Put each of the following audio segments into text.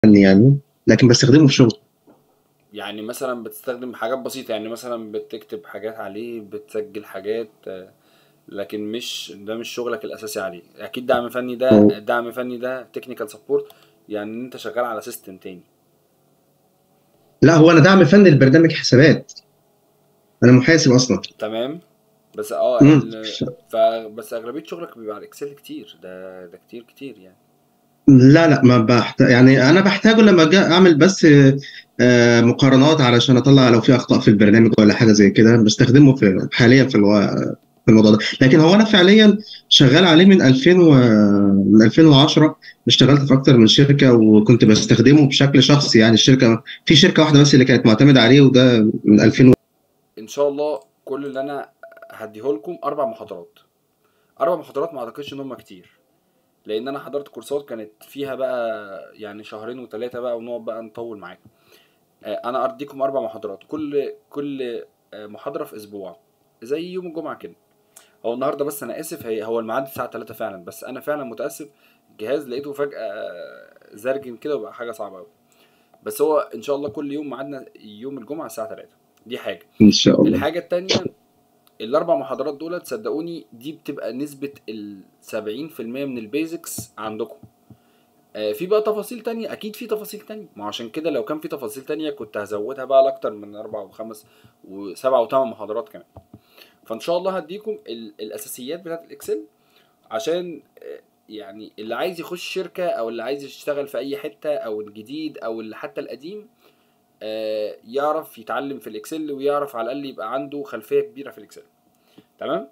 فني يعني لكن بستخدمه في شغل يعني مثلا بتستخدم حاجات بسيطة يعني مثلا بتكتب حاجات عليه بتسجل حاجات آه، لكن مش ده مش شغلك الاساسي عليه اكيد دعم فني ده أو- دعم فني ده تكنيكال سبورت يعني انت شغال على سيستم تاني لا هو انا دعم فني لبرنامج حسابات انا محاسب اصلا تمام بس اه مم. ال... ف... بس اغلبيه شغلك بيبقى على الاكسل كتير ده ده كتير كتير يعني لا لا ما بحتاج يعني انا بحتاجه لما اجي اعمل بس آه، مقارنات علشان اطلع لو في اخطاء في البرنامج ولا حاجه زي كده بستخدمه في حاليا في الو... في الموضوع ده لكن هو انا فعليا شغال عليه من 2000 و... من 2010 اشتغلت في اكتر من شركه وكنت بستخدمه بشكل شخصي يعني الشركه في شركه واحده بس اللي كانت معتمده عليه وده من 2000 ان شاء الله كل اللي انا هديه لكم اربع محاضرات اربع محاضرات ما اعتقدش ان هم كتير لان انا حضرت كورسات كانت فيها بقى يعني شهرين وثلاثه بقى ونقعد بقى نطول معاكم آه، انا ارضيكم اربع محاضرات كل كل آه، محاضره في اسبوع زي يوم الجمعه كده هو النهارده بس انا اسف هي هو الميعاد الساعه 3 فعلا بس انا فعلا متاسف الجهاز لقيته فجاه زرجن كده وبقى حاجه صعبه قوي بس هو ان شاء الله كل يوم ميعادنا يوم الجمعه الساعه 3 دي حاجه ان شاء الله الحاجة التانية الأربع محاضرات دول تصدقوني دي بتبقى نسبة ال 70% من البيزكس عندكم آه، في بقى تفاصيل تانية أكيد في تفاصيل تانية ما عشان كده لو كان في تفاصيل تانية كنت هزودها بقى لأكتر من أربع وخمس وسبع وثمان محاضرات كمان فإن شاء الله هديكم ال- الأساسيات بتاعت الإكسل عشان آه، يعني اللي عايز يخش شركة أو اللي عايز يشتغل في أي حتة أو الجديد أو اللي حتى القديم آه، يعرف يتعلم في الاكسل ويعرف على الاقل يبقى عنده خلفيه كبيره في الاكسل تمام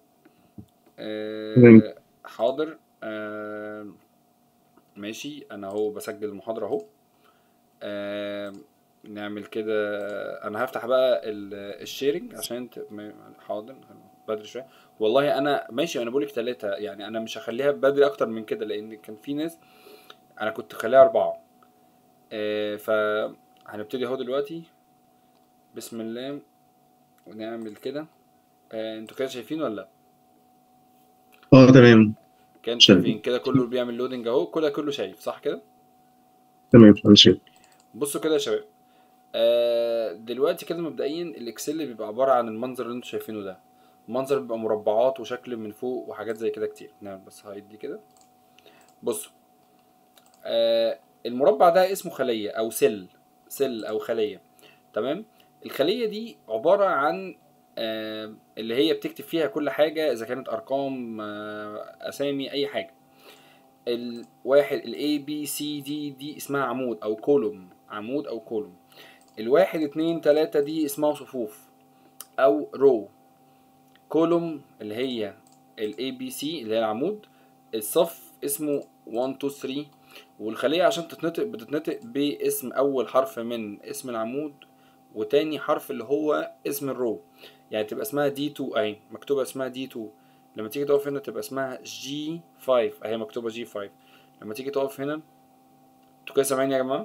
آه، تمام. حاضر آه، ماشي انا اهو بسجل المحاضره اهو آه، نعمل كده انا هفتح بقى ال- الشيرنج عشان ت... ما- حاضر بدري شويه والله انا ماشي انا بقولك ثلاثة يعني انا مش هخليها بدري اكتر من كده لان كان في ناس انا كنت خليها اربعة آه، فهنبتدي اهو دلوقتي بسم الله ونعمل كده آه، انتوا كده شايفين ولا لا اه تمام كان شايف. شايفين كده كله بيعمل لودنج اهو كده كله شايف صح كده تمام انا شايف بصوا كده يا شباب آه دلوقتي كده مبدئيا الاكسل بيبقى عباره عن المنظر اللي انتوا شايفينه ده المنظر بيبقى مربعات وشكل من فوق وحاجات زي كده كتير نعمل بس هايد دي كده بصوا آه المربع ده اسمه خليه او سل سل او خليه تمام الخليه دي عباره عن آه اللي هي بتكتب فيها كل حاجه اذا كانت ارقام آه اسامي اي حاجه الواحد ال A B C D دي اسمها عمود او كولوم عمود او كولوم الواحد اتنين تلاتة دي اسمها صفوف او رو كولوم اللي هي ال A B C اللي هي العمود الصف اسمه 1 2 3 والخلية عشان تتنطق بتتنطق باسم اول حرف من اسم العمود وتاني حرف اللي هو اسم الرو يعني تبقى اسمها دي 2 اهي مكتوبة اسمها دي 2 لما تيجي تقف هنا تبقى اسمها جي 5 اهي مكتوبة جي 5 لما تيجي تقف هنا انتوا كده سامعين يا جماعة؟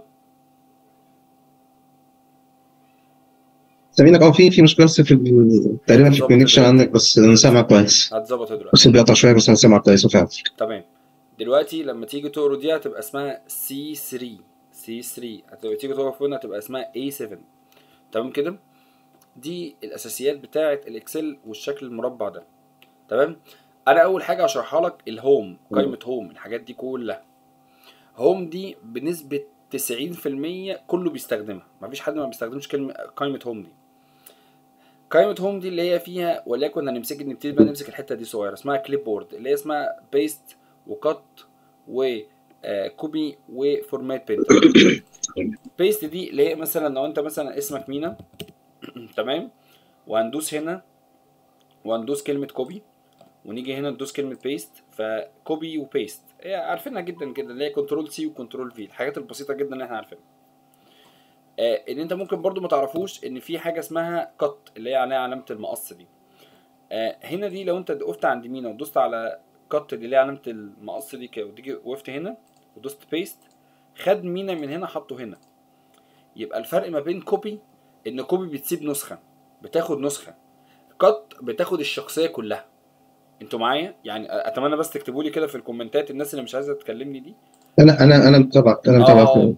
سامعينك اه في في مشكله بس في ال- تقريبا في بالظبط الكونكشن كده. عندك بس انا سامعك كويس هتظبط دلوقتي بس بيقطع شويه بس انا سامعك كويس وفعلا تمام دلوقتي لما تيجي تقروا دي هتبقى اسمها سي 3 سي 3 هتبقى تيجي تقف هنا هتبقى اسمها اي 7 تمام كده دي الاساسيات بتاعه الاكسل والشكل المربع ده تمام انا اول حاجه هشرحها لك الهوم قائمه هوم الحاجات دي كلها هوم دي بنسبه 90% كله بيستخدمها مفيش حد ما بيستخدمش كلمه قائمه هوم دي قائمة هوم دي اللي هي فيها وليكن هنمسك نبتدي بقى نمسك الحتة دي صغيرة اسمها كليب بورد اللي هي اسمها بيست وكت وكوبي وفورمات بينت بيست دي اللي هي مثلا لو انت مثلا اسمك مينا تمام وهندوس هنا وهندوس كلمة كوبي ونيجي هنا ندوس كلمة بيست فكوبي وبيست هي عارفينها جدا كده اللي هي كنترول سي وكنترول في الحاجات البسيطة جدا اللي احنا عارفينها آه ان انت ممكن برضو ما تعرفوش ان في حاجة اسمها كت اللي هي عليها علامة المقص دي آه هنا دي لو انت وقفت عند مينا ودوست على كت دي اللي هي علامة المقص دي كده وتيجي وقفت هنا ودوست بيست خد مينا من هنا حطه هنا يبقى الفرق ما بين كوبي ان كوبي بتسيب نسخة بتاخد نسخة كت بتاخد الشخصية كلها انتوا معايا يعني اتمنى بس تكتبوا لي كده في الكومنتات الناس اللي مش عايزه تكلمني دي انا انا انا متابعك انا اه متابعك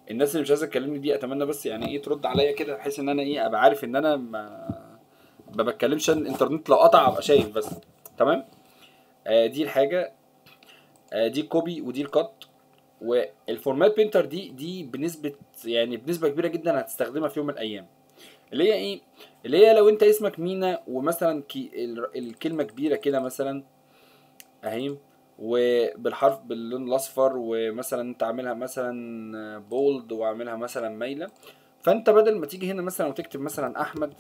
الناس اللي مش عايزه تكلمني دي اتمنى بس يعني ايه ترد عليا كده بحيث ان انا ايه ابقى عارف ان انا ما ما بتكلمش عشان الانترنت لو قطع ابقى شايف بس تمام آه دي الحاجه آه دي الكوبي ودي الكات والفورمات بينتر دي دي بنسبه يعني بنسبه كبيره جدا هتستخدمها في يوم من الايام اللي هي ايه اللي هي لو انت اسمك مينا ومثلا كي ال- الكلمه كبيره كده مثلا اهي وبالحرف باللون الاصفر ومثلا انت عاملها مثلا بولد وعاملها مثلا مايله فانت بدل ما تيجي هنا مثلا وتكتب مثلا احمد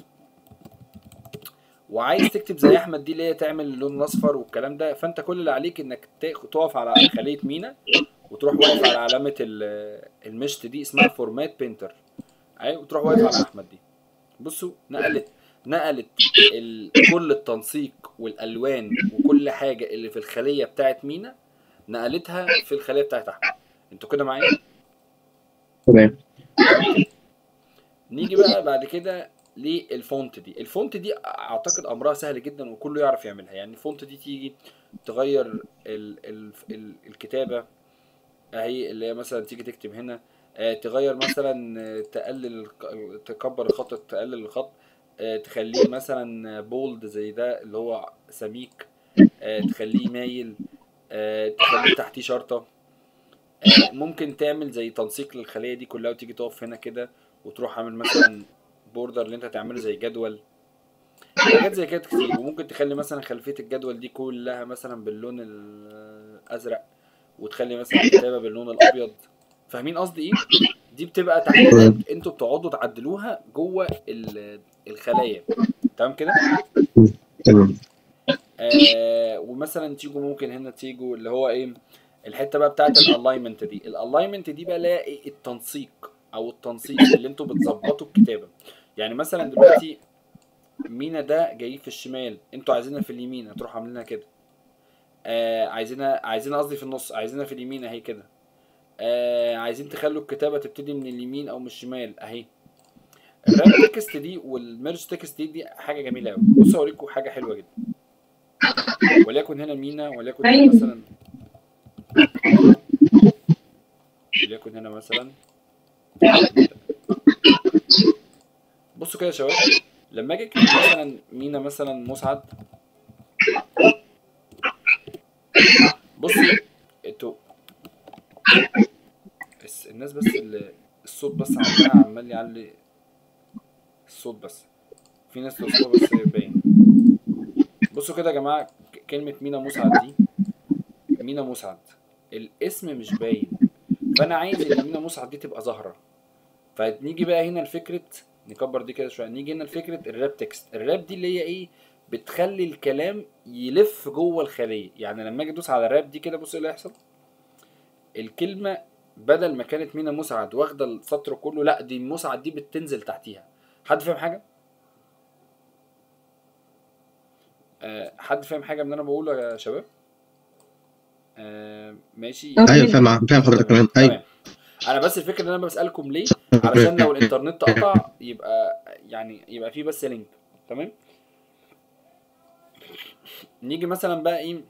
وعايز تكتب زي احمد دي اللي هي تعمل اللون الاصفر والكلام ده فانت كل اللي عليك انك تاخ- تقف على خليه مينا وتروح واقف على علامه ال- المشط دي اسمها فورمات بينتر ايوه وتروح واقف على احمد دي بصوا نقلت نقلت ال... كل التنسيق والالوان وكل حاجه اللي في الخليه بتاعت مينا نقلتها في الخليه بتاعت احمد انتوا كده معايا تمام نيجي بقى بعد كده للفونت دي الفونت دي اعتقد امرها سهل جدا وكله يعرف يعملها يعني الفونت دي تيجي تغير ال ال ال الكتابه اهي اللي هي مثلا تيجي تكتب هنا آه، تغير مثلا آه، تقلل الق- تكبر الخط تقلل الخط آه، تخليه مثلا بولد زي ده اللي هو سميك آه، تخليه مايل آه، تخليه تحتيه شرطه آه، ممكن تعمل زي تنسيق للخليه دي كلها وتيجي تقف هنا كده وتروح عامل مثلا بوردر اللي انت تعمله زي جدول حاجات زي كده كتير وممكن تخلي مثلا خلفيه الجدول دي كلها مثلا باللون الازرق وتخلي مثلا الكتابه باللون الابيض فاهمين قصدي ايه دي بتبقى تعديلات انتوا بتقعدوا تعدلوها جوه ال- الخلايا تمام كده تمام آه ومثلا تيجوا ممكن هنا تيجوا اللي هو ايه الحته بقى بتاعت الالاينمنت دي الالاينمنت دي بقى اللي هي إيه؟ التنسيق او التنسيق اللي انتوا بتظبطوا الكتابه يعني مثلا دلوقتي مينا ده جاي في الشمال انتوا عايزينها في اليمين هتروحوا عاملينها كده آه عايزينها عايزينها قصدي في النص عايزينها في اليمين اهي كده آه عايزين تخلوا الكتابه تبتدي من اليمين او من الشمال اهي الراب تكست دي والميرج تكست دي دي حاجه جميله قوي بصوا اوريكم حاجه حلوه جدا وليكن هنا مينا وليكن هنا مثلا وليكن هنا مثلا بصوا كده يا شباب لما اجي اكتب مثلا مينا مثلا مسعد بصوا انتوا الس- الناس بس اللي الصوت بس عمال عمال يعلي الصوت بس في ناس صوتها بس باين بصوا كده يا جماعه ك- كلمه مينا مسعد دي مينا مسعد الاسم مش باين فانا عايز ان مينا مسعد دي تبقى ظاهره فنيجي بقى هنا لفكره نكبر دي كده شويه نيجي هنا لفكره الراب تكست الراب دي اللي هي ايه بتخلي الكلام يلف جوه الخليه يعني لما اجي ادوس على الراب دي كده بص ايه اللي هيحصل الكلمه بدل ما كانت مينا مسعد واخده السطر كله لا دي مسعد دي بتنزل تحتيها حد فاهم حاجه آه حد فاهم حاجه من اللي انا بقوله يا شباب آه ماشي ايوه فاهم فاهم حضرتك تمام ايوه تمام انا بس الفكره ان انا بسالكم ليه علشان لو الانترنت قطع يبقى يعني يبقى في بس لينك تمام نيجي مثلا بقى ايه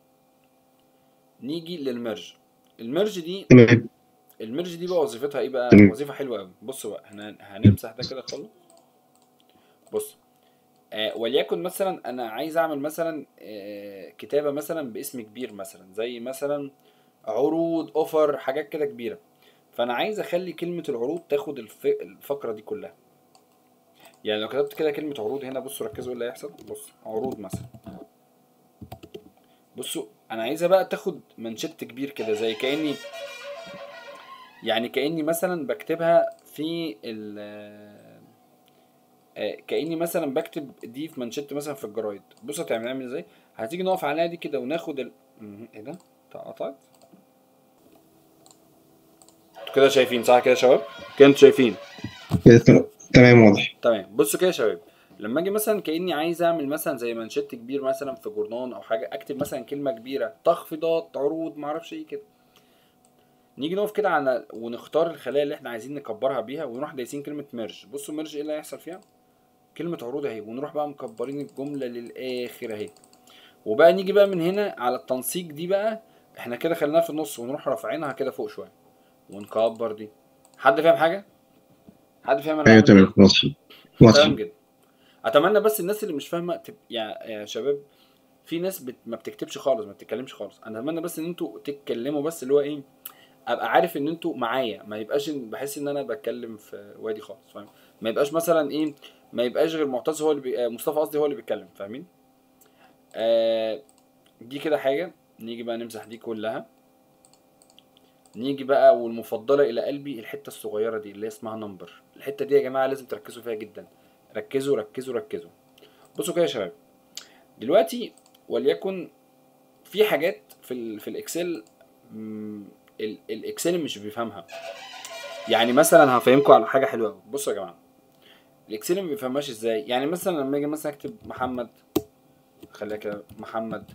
نيجي للمرج المرج دي تمام المرج دي بقى وظيفتها ايه بقى تمام. وظيفه حلوه قوي بصوا بقى احنا هنمسح ده كده خالص بص آه وليكن مثلا انا عايز اعمل مثلا آه كتابه مثلا باسم كبير مثلا زي مثلا عروض اوفر حاجات كده كبيره فانا عايز اخلي كلمه العروض تاخد الف... الفقره دي كلها يعني لو كتبت كده كلمه عروض هنا بصوا ركزوا ايه اللي هيحصل بص عروض مثلا بصوا انا عايزها بقى تاخد منشط كبير كده زي كاني يعني كاني مثلا بكتبها في ال آه، كاني مثلا بكتب دي في منشط مثلا في الجرايد بص هتعمل عامل ازاي هتيجي نقف عليها دي كده وناخد ال... مهم، ايه ده اتقطعت انتوا كده شايفين صح كده يا شباب كده انتوا شايفين كده تمام- تمام واضح تمام بصوا كده يا شباب لما اجي مثلا كاني عايز اعمل مثلا زي منشط كبير مثلا في جورنان او حاجه اكتب مثلا كلمه كبيره تخفيضات عروض معرفش ايه كده نيجي نقف كده على ونختار الخلايا اللي احنا عايزين نكبرها بيها ونروح دايسين كلمه ميرج بصوا ميرج ايه اللي هيحصل فيها كلمه عروض اهي ونروح بقى مكبرين الجمله للاخر اهي وبقى نيجي بقى من هنا على التنسيق دي بقى احنا كده خليناها في النص ونروح رافعينها كده فوق شويه ونكبر دي حد فاهم حاجه حد فاهم انا ايوه بعمل تمام ايه واضح واضح تمام جدا اتمنى بس الناس اللي مش فاهمه تب... يا يا شباب في ناس بت... ما بتكتبش خالص ما بتتكلمش خالص انا اتمنى بس ان انتوا تتكلموا بس اللي هو ايه ابقى عارف ان انتوا معايا ما يبقاش إن- بحس ان انا بتكلم في وادي خالص فاهم ما يبقاش مثلا ايه ما يبقاش غير معتز هو اللي بي... آه، مصطفى قصدي هو اللي بيتكلم فاهمين آه دي كده حاجه نيجي بقى نمسح دي كلها نيجي بقى والمفضله الى قلبي الحته الصغيره دي اللي هي اسمها نمبر الحته دي يا جماعه لازم تركزوا فيها جدا ركزوا ركزوا ركزوا بصوا كده يا شباب دلوقتي وليكن في حاجات في ال في الاكسل مم، ال- الاكسل مش بيفهمها يعني مثلا هفهمكم على حاجه حلوه أوي. بصوا يا جماعه الاكسل ما بيفهمهاش ازاي يعني مثلا لما اجي مثلا اكتب محمد خليها كده محمد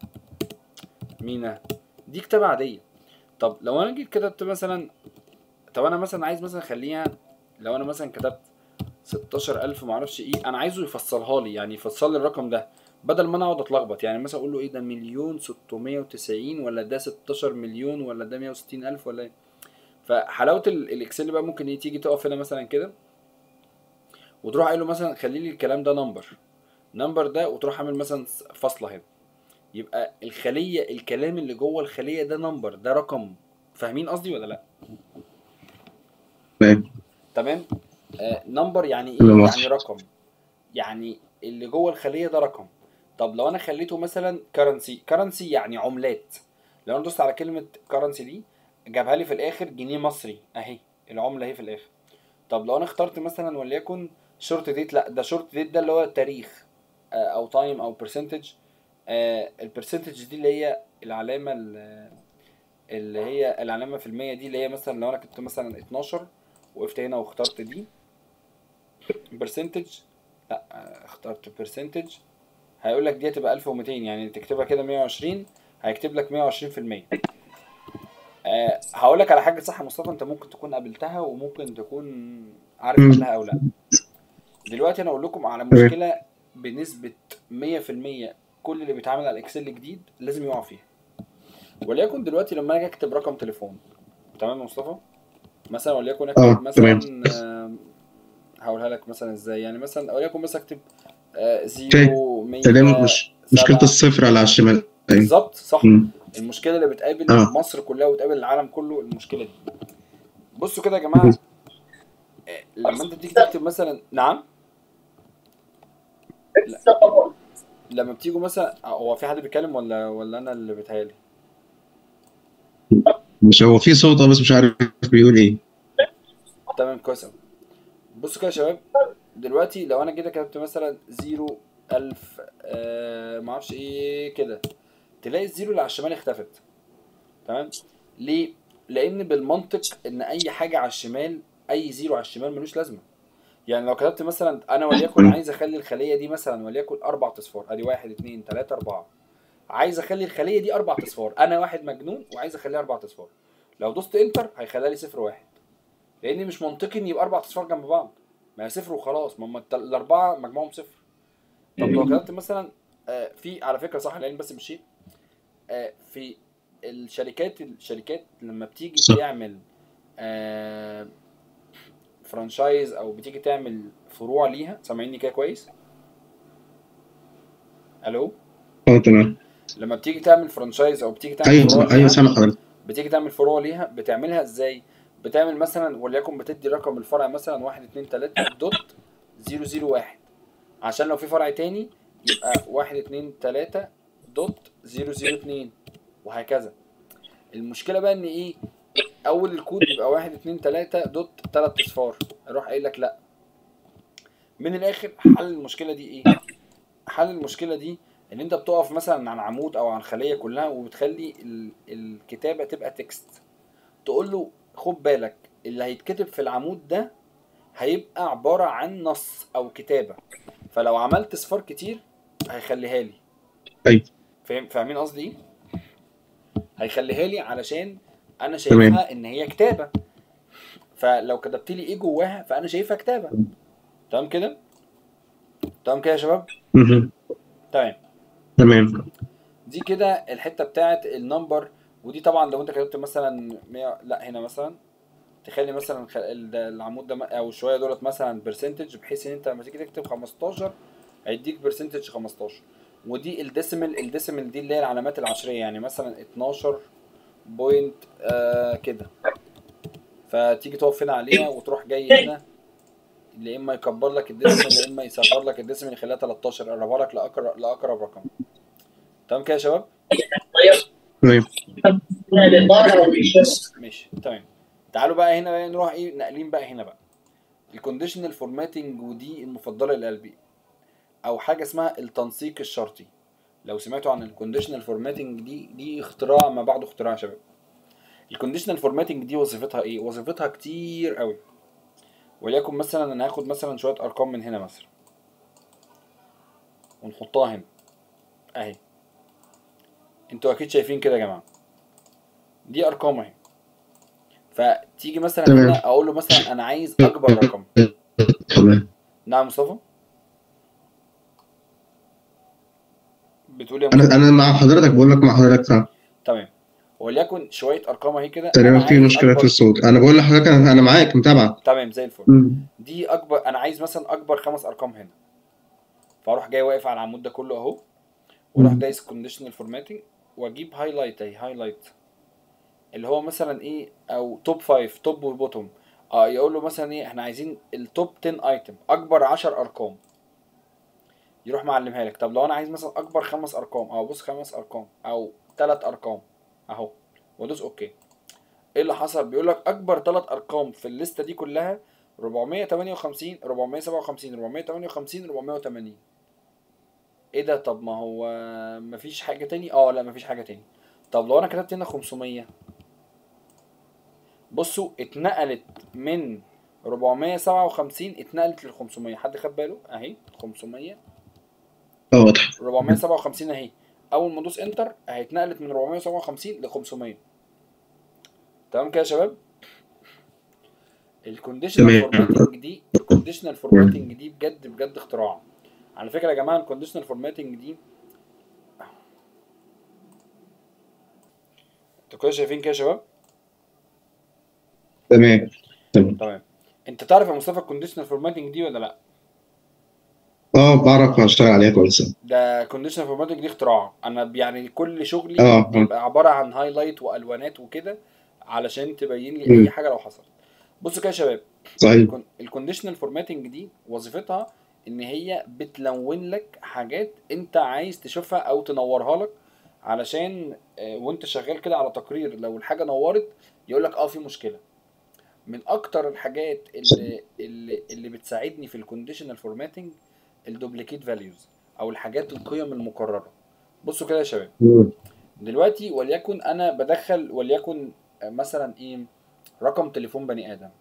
مينا دي كتابه عاديه طب لو انا جيت كتبت مثلا طب انا مثلا عايز مثلا اخليها لو انا مثلا كتبت 16000 معرفش ايه انا عايزه يفصلها لي يعني يفصل لي الرقم ده بدل ما انا اقعد اتلخبط يعني مثلا اقول له ايه ده مليون 690 ولا ده 16 مليون ولا ده 160 الف ولا ايه فحلاوه ال- الاكسل بقى ممكن ايه تيجي تقف هنا مثلا كده وتروح قايل له مثلا خلي لي الكلام ده نمبر نمبر ده وتروح عامل مثلا فاصله هنا يبقى الخليه الكلام اللي جوه الخليه ده نمبر ده رقم فاهمين قصدي ولا لا فاهم تمام آه نمبر يعني ايه تمام، يعني واضح. رقم يعني اللي جوه الخليه ده رقم طب لو انا خليته مثلا كرنسي كرنسي يعني عملات لو انا دوست على كلمه كرنسي دي جابها لي في الاخر جنيه مصري اهي العمله اهي في الاخر طب لو انا اخترت مثلا وليكن شورت ديت لا ده شورت ديت ده اللي هو تاريخ آه، او تايم او برسنتج البرسنتج دي اللي هي العلامه ال- اللي هي العلامه في المية دي اللي هي مثلا لو انا كنت مثلا 12 وقفت هنا واخترت دي برسنتج لا آه، اخترت برسنتج هيقول لك دي هتبقى 1200 يعني تكتبها كده 120 هيكتب لك 120% أه هقول لك على حاجه صح يا مصطفى انت ممكن تكون قابلتها وممكن تكون عارف مم. حلها او لا دلوقتي انا اقول لكم على مشكله بنسبه 100% كل اللي بيتعامل على الاكسل جديد لازم يقع فيها وليكن دلوقتي لما اجي اكتب رقم تليفون تمام يا مصطفى مثلا وليكن اكتب اه مثلا تمام آم، هقولها لك مثلا ازاي يعني مثلا وليكن مثلا اكتب آه، اوكي زيرو ده 100 مش مشكلة سبعة الصفر اللي على الشمال ايوه بالظبط صح مم. المشكله اللي بتقابل اه مصر كلها وبتقابل العالم كله المشكله دي بصوا كده يا جماعه آه، لما انت بتيجي تكتب مثلا نعم لا لما بتيجوا مثلا آه، هو في حد بيتكلم ولا ولا انا اللي بيتهيألي مش هو في صوت اه بس مش عارف بيقول ايه تمام كويس أوي. بصوا كده يا شباب دلوقتي لو انا كده كتبت مثلا زيرو ألف آه معرفش ايه كده تلاقي الزيرو اللي على الشمال اختفت تمام ليه لان بالمنطق ان اي حاجه على الشمال اي زيرو على الشمال ملوش لازمه يعني لو كتبت مثلا انا وليكن عايز اخلي الخليه دي مثلا وليكن اربع اصفار ادي واحد اتنين تلاته اربعه عايز اخلي الخليه دي اربع اصفار انا واحد مجنون وعايز اخليها اربع اصفار لو دوست انتر هيخليها لي صفر واحد لان مش منطقي ان يبقى اربع اصفار جنب بعض ما هي صفر وخلاص ما هم الت- الاربعه مجموعهم صفر طب لو كتبت مثلا آه، في على فكره صح لان بس مش شيء آه، في الشركات الشركات لما بتيجي صح تعمل آه، فرانشايز او بتيجي تعمل فروع ليها سامعيني كده كويس الو اه تمام لما بتيجي تعمل فرانشايز او بتيجي تعمل ايوه فروع ايوه ليها سامع حضرتك بتيجي تعمل فروع ليها بتعملها ازاي بتعمل مثلا وليكن بتدي رقم الفرع مثلا واحد اتنين تلاتة دوت زيرو زيرو واحد عشان لو في فرع تاني يبقى واحد اتنين تلاتة دوت زيرو زيرو اتنين وهكذا المشكلة بقى ان ايه اول الكود يبقى واحد اتنين تلاتة دوت تلات اصفار اروح قايل لك لا من الاخر حل المشكلة دي ايه حل المشكلة دي ان انت بتقف مثلا عن عمود او عن خلية كلها وبتخلي ال- الكتابة تبقى تكست تقول له خد بالك اللي هيتكتب في العمود ده هيبقى عبارة عن نص او كتابة فلو عملت صفار كتير هيخليها لي ايوه فاهم فاهمين قصدي ايه هيخليها لي علشان انا تمام شايفها ان هي كتابة فلو كتبت لي ايه جواها فانا شايفها كتابة تمام كده تمام كده يا شباب مهم. تمام تمام دي كده الحته بتاعت النمبر ودي طبعا لو انت كتبت مثلا 100 لا هنا مثلا تخلي مثلا خ- ال- ده- العمود ده م- او شويه دولت مثلا برسنتج بحيث ان انت لما تيجي تكتب 15 هيديك برسنتج 15 ودي الديسيمال الديسيمال دي اللي هي العلامات العشريه يعني مثلا 12 بوينت آه كده فتيجي تقف هنا عليها وتروح جاي هنا يا اما يكبر لك الديسيمال يا اما يصغر لك الديسيمال يخليها 13 يقربها لك لاقرب لاقرب رقم تمام كده يا شباب تمام ماشي تمام تعالوا بقى هنا بقى نروح ايه ناقلين بقى هنا بقى الكونديشنال فورماتنج ودي المفضله لقلبي او حاجه اسمها التنسيق الشرطي لو سمعتوا عن الكونديشنال فورماتنج دي دي اختراع ما بعده اختراع يا شباب الكونديشنال فورماتنج دي وظيفتها ايه وظيفتها كتير قوي وليكن مثلا انا هاخد مثلا شويه ارقام من هنا مثلا ونحطها هنا اهي انتوا اكيد شايفين كده يا جماعه دي ارقام اهي فتيجي مثلا تمام. هنا اقول له مثلا انا عايز اكبر رقم تمام نعم مصطفى بتقول يا انا مصطفى انا مع حضرتك بقول لك مع حضرتك فعلا تمام وليكن شويه ارقام اهي كده تقريبا أنا في عايز مشكله في أكبر- الصوت انا بقول لحضرتك انا أنا معاك متابعه تمام زي الفل مم. دي اكبر انا عايز مثلا اكبر خمس ارقام هنا فاروح جاي واقف على العمود ده كله اهو واروح مم. دايس كونديشنال فورماتنج واجيب هايلايت اهي هايلايت اللي هو مثلا ايه او توب 5 توب وبوتوم اه يقول له مثلا ايه احنا عايزين التوب 10 ايتم اكبر 10 ارقام يروح معلمها لك طب لو انا عايز مثلا اكبر خمس ارقام او بص خمس ارقام او ثلاث ارقام اهو وادوس اوكي ايه اللي حصل بيقول لك اكبر ثلاث ارقام في الليسته دي كلها 458 457 458 480 ايه ده طب ما هو مفيش حاجه تاني اه لا مفيش حاجه تاني طب لو انا كتبت هنا 500 بصوا اتنقلت من 457 اتنقلت لل 500 حد خد باله اهي 500 اه واضح 457 اهي اول ما ادوس انتر اهي اتنقلت من 457 ل 500 تمام كده يا شباب الكونديشنال تمام. فورماتنج دي الكونديشنال فورماتنج دي بجد بجد اختراع على فكره يا جماعه الكونديشنال فورماتنج دي انتوا كده شايفين كده يا شباب تمام تمام تمام انت تعرف يا مصطفى الكونديشنال فورماتنج دي ولا لا اه بعرف اشتغل عليها كويس ده كونديشنال فورماتنج دي اختراع انا يعني كل شغلي اه. بيبقى عباره عن هايلايت والوانات وكده علشان تبين لي مم. اي حاجه لو حصلت بصوا كده يا شباب صحيح الكونديشنال فورماتنج دي وظيفتها ان هي بتلون لك حاجات انت عايز تشوفها او تنورها لك علشان آه، وانت شغال كده على تقرير لو الحاجه نورت يقول لك اه في مشكله من اكتر الحاجات اللي اللي, اللي بتساعدني في الكونديشنال فورماتنج الدوبليكيت فاليوز او الحاجات القيم المكرره بصوا كده يا شباب مم. دلوقتي وليكن انا بدخل وليكن مثلا ايه رقم تليفون بني ادم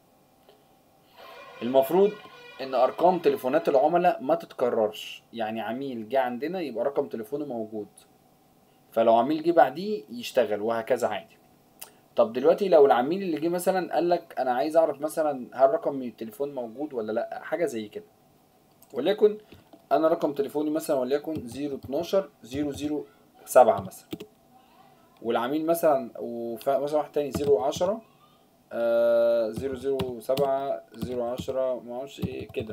المفروض ان ارقام تليفونات العملاء ما تتكررش يعني عميل جه عندنا يبقى رقم تليفونه موجود فلو عميل جه بعديه يشتغل وهكذا عادي طب دلوقتي لو العميل اللي جه مثلا قال لك انا عايز اعرف مثلا هل رقم التليفون موجود ولا لا حاجه زي كده وليكن انا رقم تليفوني مثلا وليكن 012 007 مثلا والعميل مثلا ومثلا واحد تاني 010 آه 007 010 ما اعرفش ايه كده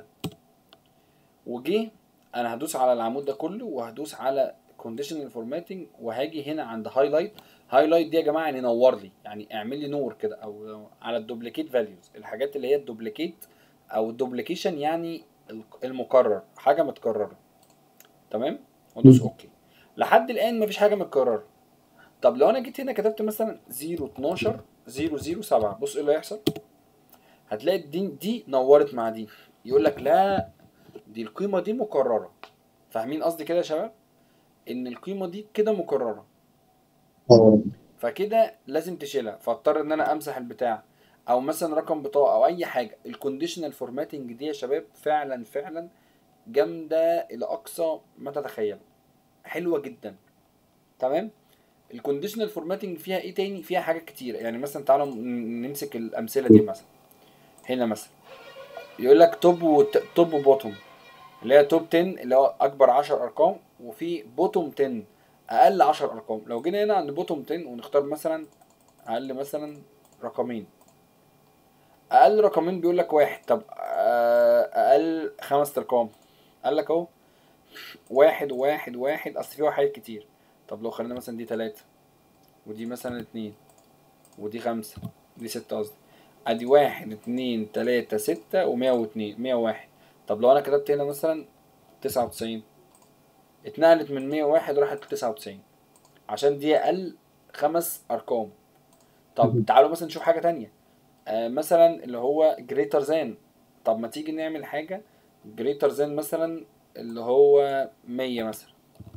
وجي انا هدوس على العمود ده كله وهدوس على كونديشنال فورماتنج وهاجي هنا عند هايلايت هايلايت دي يا جماعه يعني نور لي يعني اعمل لي نور كده او على الدوبليكيت فاليوز الحاجات اللي هي الدوبليكيت او الدوبليكيشن يعني المكرر حاجه متكرره تمام وادوس مم. اوكي لحد الان مفيش حاجه متكرره طب لو انا جيت هنا كتبت مثلا 012 007 بص ايه اللي هيحصل هتلاقي دي دي نورت مع دي يقول لك لا دي القيمه دي مكرره فاهمين قصدي كده يا شباب ان القيمه دي كده مكرره اه فكده لازم تشيلها فاضطر ان انا امسح البتاع او مثلا رقم بطاقه او اي حاجه الكونديشنال فورماتنج دي يا شباب فعلا فعلا جامده الى اقصى ما تتخيل حلوه جدا تمام الكونديشنال فورماتنج فيها ايه تاني فيها حاجات كتير يعني مثلا تعالوا ن- نمسك الامثله دي مثلا هنا مثلا يقول لك توب وت... توب وبوتوم اللي هي توب 10 اللي هو اكبر 10 ارقام وفي بوتوم 10 اقل 10 ارقام لو جينا هنا عند بوتوم 10 ونختار مثلا اقل مثلا رقمين اقل رقمين بيقول لك واحد طب آه، اقل خمس ارقام قال لك اهو واحد واحد واحد اصل في وحيد كتير طب لو خلينا مثلا دي تلاتة ودي مثلا اتنين ودي خمسة دي ستة قصدي ادي واحد اتنين تلاتة ستة ومية واتنين مية وواحد طب لو انا كتبت هنا مثلا تسعة وتسعين اتنقلت من مية وواحد وراحت لتسعة وتسعين عشان دي اقل خمس ارقام طب تعالوا مثلا نشوف حاجة تانية آه مثلا اللي هو greater than طب ما تيجي نعمل حاجة greater than مثلا اللي هو مية مثلا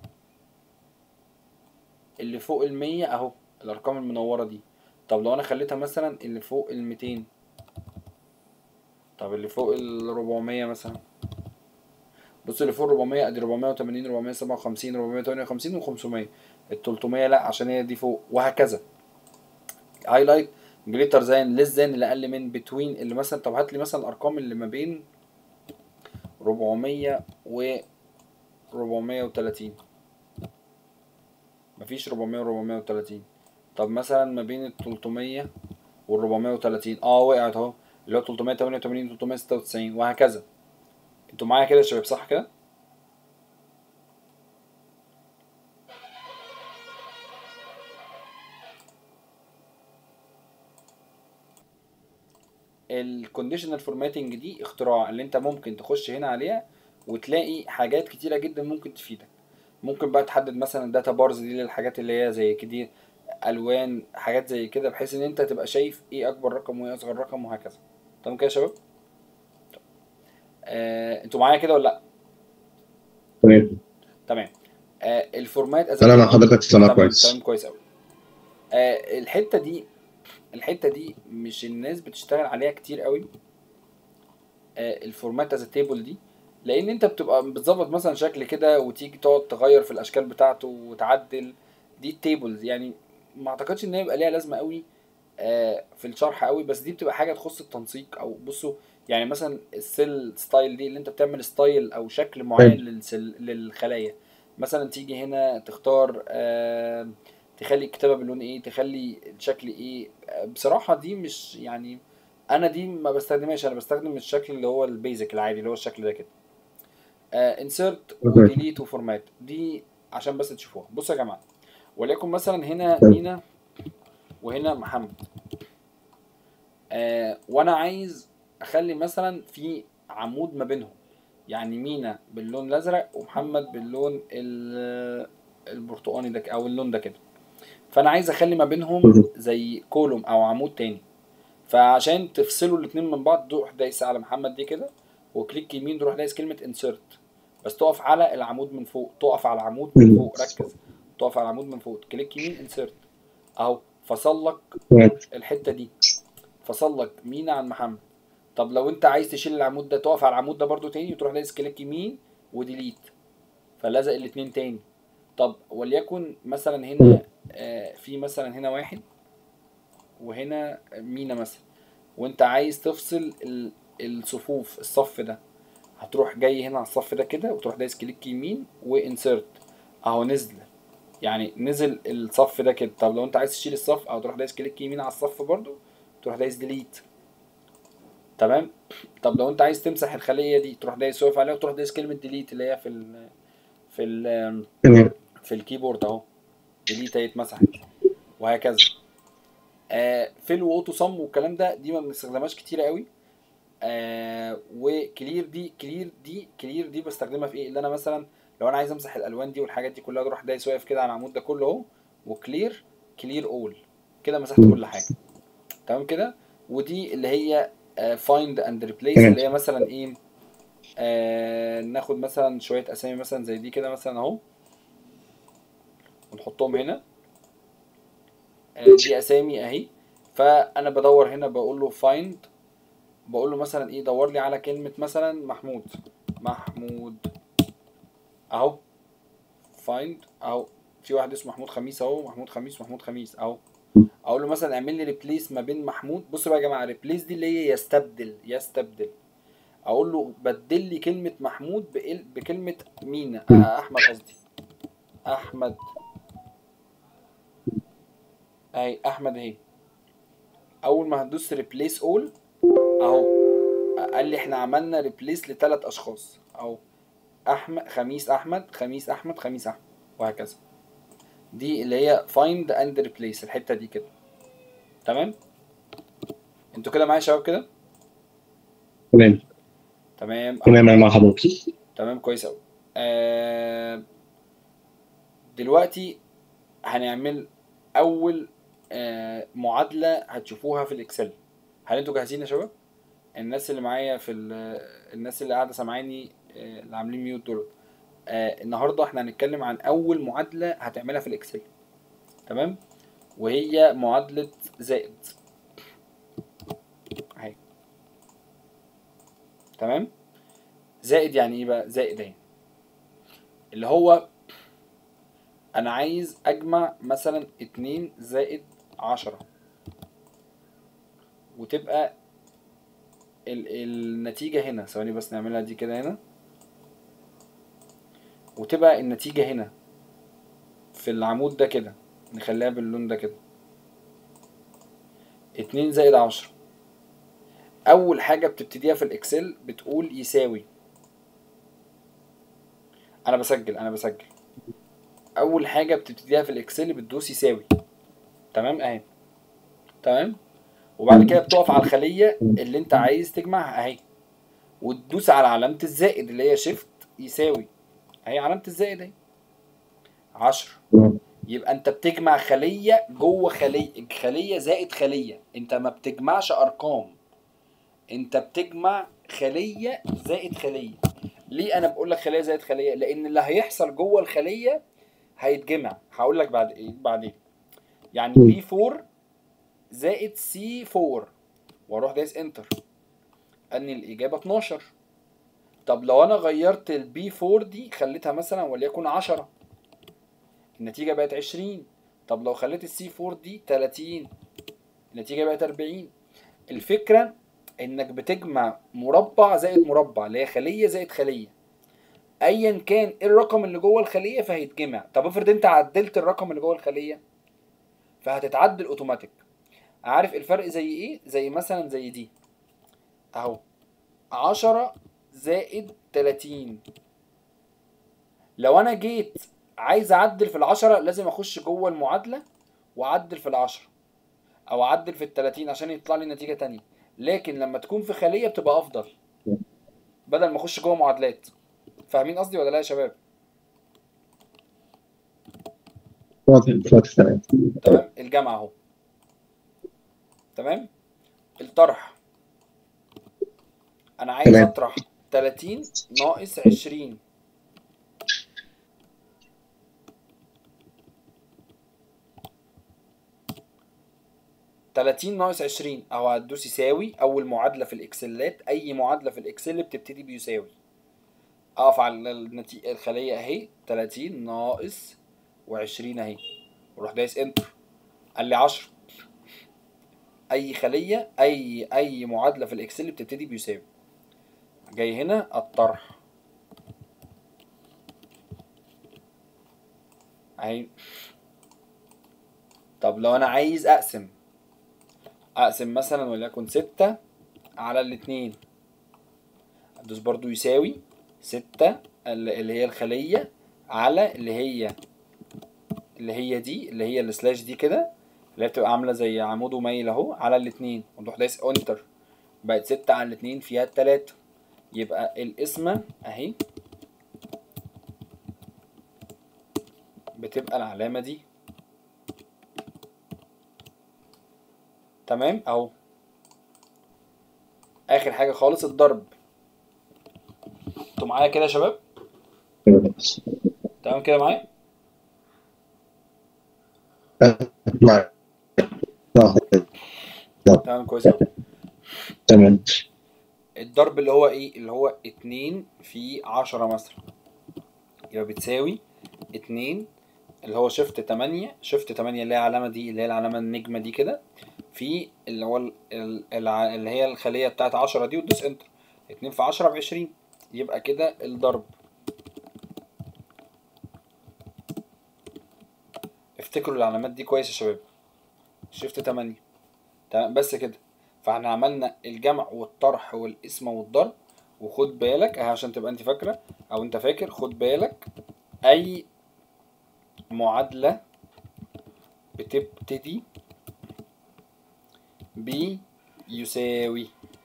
اللي فوق المية اهو الارقام المنورة دي طب لو انا خليتها مثلا اللي فوق الميتين طب اللي فوق الربعمية مثلا بص اللي فوق الربعمية ادي ربعمية وتمانين ربعمية سبعة وخمسين ربعمية تمانية وخمسين وخمسمية التلتمية لا عشان هي دي فوق وهكذا هايلايت جريتر زان ليس زان اللي اقل من بتوين اللي مثلا طب هات لي مثلا الارقام اللي ما بين 400 و 430 مفيش 400 و 430 طب مثلا ما بين ال 300 وال 430 اه وقعت اهو اللي هو 388 396 وهكذا انتوا معايا كده يا شباب صح كده؟ الكونديشنال فورماتنج دي اختراع اللي انت ممكن تخش هنا عليها وتلاقي حاجات كتيره جدا ممكن تفيدك ممكن بقى تحدد مثلا داتا بارز دي للحاجات اللي هي زي كده الوان حاجات زي كده بحيث ان انت تبقى شايف ايه اكبر رقم وايه اصغر رقم وهكذا تمام كده يا شباب آه، انتوا معايا كده ولا لا تمام تمام آه الفورمات as a انا مع table- حضرتك سامع تمام كويس تمام كويس قوي آه الحته دي الحته دي مش الناس بتشتغل عليها كتير قوي آه الفورمات از تيبل دي لان انت بتبقى بتظبط مثلا شكل كده وتيجي تقعد تغير في الاشكال بتاعته وتعدل دي التيبلز يعني ما اعتقدش ان هي يبقى ليها لازمه قوي آه في الشرح قوي بس دي بتبقى حاجه تخص التنسيق او بصوا يعني مثلا السيل ستايل دي اللي انت بتعمل ستايل او شكل معين للسل للخلايا مثلا تيجي هنا تختار آه تخلي الكتابه باللون ايه تخلي الشكل ايه آه، بصراحه دي مش يعني انا دي ما بستخدمهاش انا بستخدم الشكل اللي هو البيزك العادي اللي هو الشكل ده كده انسرت أوكي. وديليت وفورمات دي عشان بس تشوفوها بصوا يا جماعه وليكن مثلا هنا طيب. مينا وهنا محمد آه وانا عايز اخلي مثلا في عمود ما بينهم يعني مينا باللون الازرق ومحمد باللون ال- البرتقاني ده ك- او اللون ده كده فانا عايز اخلي ما بينهم مهم. زي كولوم او عمود تاني فعشان تفصلوا الاتنين من بعض تروح دايس على محمد دي كده وكليك يمين تروح دايس كلمه انسرت بس تقف على العمود من فوق تقف على العمود من مم. فوق ركز تقف على العمود من فوق كليك يمين انسرت اهو فصل لك تمام. الحته دي فصل لك مينا عن محمد طب لو انت عايز تشيل العمود ده تقف على العمود ده برضو تاني وتروح دايس كليك يمين وديليت فلزق الاتنين تاني طب وليكن مثلا هنا آه في مثلا هنا واحد وهنا مينا مثلا وانت عايز تفصل ال- الصفوف الصف ده هتروح جاي هنا على الصف ده كده وتروح دايس كليك يمين وانسرت اهو نزل يعني نزل الصف ده كده طب لو انت عايز تشيل الصف او تروح دايس كليك يمين على الصف برضو تروح دايس ديليت تمام طب لو انت عايز تمسح الخليه دي تروح دايس واقف عليها وتروح دايس كلمه ديليت اللي هي في ال في ال تمام في الكيبورد اهو ديليت اهي اتمسحت وهكذا آه فيل واوتو صم والكلام ده دي ما بنستخدمهاش كتير قوي آه وكلير دي كلير دي كلير دي بستخدمها في ايه اللي انا مثلا لو انا عايز امسح الالوان دي والحاجات دي كلها اروح دايس واقف كده على العمود ده كله اهو وكلير كلير اول كده مسحت مم. كل حاجه تمام كده ودي اللي هي فايند اند ريبليس تمام. اللي هي مثلا ايه آه ناخد مثلا شويه اسامي مثلا زي دي كده مثلا اهو ونحطهم هنا آه دي اسامي اهي فانا بدور هنا بقول له فايند بقول له مثلا ايه دور لي على كلمه مثلا محمود محمود اهو فايند اهو في واحد اسمه محمود خميس اهو محمود خميس محمود خميس اهو اقول له مثلا اعمل لي ريبليس ما بين محمود بصوا بقى يا جماعه ريبليس دي اللي هي يستبدل يستبدل اقول له بدل لي كلمه محمود بقل- بكلمه مينا آه احمد قصدي احمد اهي احمد اهي اول ما هتدوس ريبليس اول اهو قال لي احنا عملنا ريبليس لثلاث اشخاص اهو احمد خميس احمد خميس احمد خميس احمد وهكذا دي اللي هي فايند اند ريبليس الحته دي كده تمام انتوا كده معايا يا شباب كده تمام تمام تمام انا مع حضرتك تمام كويس قوي آه دلوقتي هنعمل اول آه معادله هتشوفوها في الاكسل هل انتوا جاهزين يا شباب الناس اللي معايا في ال- الناس اللي قاعده سامعاني آه اللي عاملين ميوت دول آه النهارده احنا هنتكلم عن اول معادله هتعملها في الاكسل تمام وهي معادله زائد اهي تمام زائد يعني ايه بقى زائد اهي اللي هو انا عايز اجمع مثلا اتنين زائد عشرة وتبقى ال النتيجة هنا ثواني بس نعملها دي كده هنا وتبقى النتيجة هنا في العمود ده كده نخليها باللون ده كده اتنين زائد عشرة أول حاجة بتبتديها في الإكسل بتقول يساوي أنا بسجل أنا بسجل أول حاجة بتبتديها في الإكسل بتدوس يساوي تمام أهي تمام وبعد كده بتقف على الخلية اللي أنت عايز تجمعها أهي وتدوس على علامة الزائد اللي هي شيفت يساوي أهي علامة الزائد أهي عشرة يبقى انت بتجمع خلية جوه خلية خلية زائد خلية انت ما بتجمعش ارقام انت بتجمع خلية زائد خلية ليه انا بقول لك خلية زائد خلية لان اللي هيحصل جوه الخلية هيتجمع هقول لك بعد ايه بعدين يعني بي 4 زائد سي 4 واروح دايس انتر ان الاجابة 12 طب لو انا غيرت البي 4 دي خليتها مثلا وليكن 10 النتيجة بقت 20 طب لو خليت السي 4 دي 30 النتيجة بقت 40 الفكرة انك بتجمع مربع زائد مربع اللي هي خلية زائد خلية ايا كان ايه الرقم اللي جوه الخلية فهيتجمع طب افرض انت عدلت الرقم اللي جوه الخلية فهتتعدل اوتوماتيك عارف الفرق زي ايه زي مثلا زي دي اهو 10 زائد 30 لو انا جيت عايز اعدل في العشرة لازم اخش جوه المعادلة واعدل في العشرة او اعدل في التلاتين عشان يطلع لي نتيجة تانية لكن لما تكون في خلية بتبقى افضل بدل ما اخش جوه معادلات فاهمين قصدي ولا لا يا شباب واضح واضح تمام تمام الجمع اهو تمام الطرح انا عايز تمام. اطرح 30 ناقص 20 30 ناقص 20 اهو هتدوس يساوي اول معادله في الاكسلات اي معادله في الاكسل بتبتدي بيساوي اقف على النتيجه الخليه اهي 30 ناقص و20 اهي واروح دايس انتر قال لي 10 اي خليه اي اي معادله في الاكسل بتبتدي بيساوي جاي هنا الطرح اهي طب لو انا عايز اقسم اقسم مثلا وليكن ستة على الاتنين ادوس برضو يساوي ستة اللي هي الخلية على اللي هي اللي هي دي اللي هي السلاش دي كده اللي هي بتبقى عاملة زي عمود وميل اهو على الاتنين ونروح دايس انتر بقت ستة على الاتنين فيها التلاتة يبقى القسمة اهي بتبقى العلامة دي تمام اهو اخر حاجة خالص الضرب انتوا معايا كده يا شباب تمام كده معايا معاك. آه، تمام كويس أوي. تمام الضرب اللي هو ايه اللي هو اتنين في عشرة مثلا يبقى بتساوي اتنين اللي هو شفت تمانية شفت تمانية اللي هي العلامة دي اللي هي العلامة النجمة دي كده في اللي هو ال- ال- الع- اللي هي الخلية بتاعت عشرة دي وتدوس انتر اتنين في عشرة بعشرين يبقى كده الضرب افتكروا العلامات دي كويس يا شباب شفت تمانية تمام بس كده فاحنا عملنا الجمع والطرح والقسمة والضرب وخد بالك اهي عشان تبقى انت فاكرة او انت فاكر خد بالك اي معادلة بتبتدي ب يساوي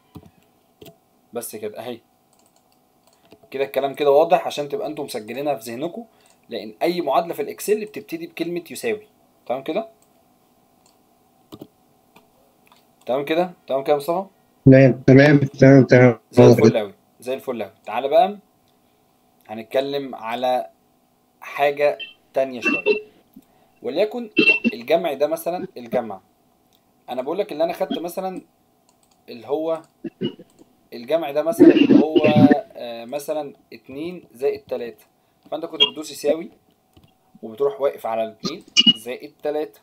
بس كده اهي كده الكلام كده واضح عشان تبقى انتم مسجلينها في ذهنكم لان اي معادله في الاكسل بتبتدي بكلمه يساوي تمام كده تمام كده تمام كده يا مصطفى تمام تمام تمام تمام زي الفل أوي زي الفل أوي تعالى بقى هنتكلم على حاجة تانية شوية وليكن الجمع ده مثلا الجمع أنا بقول لك اللي أنا خدت مثلا اللي هو الجمع ده مثلا اللي هو آه، مثلا اتنين زائد تلاتة فأنت كنت بتدوس يساوي وبتروح واقف على الاتنين زائد تلاتة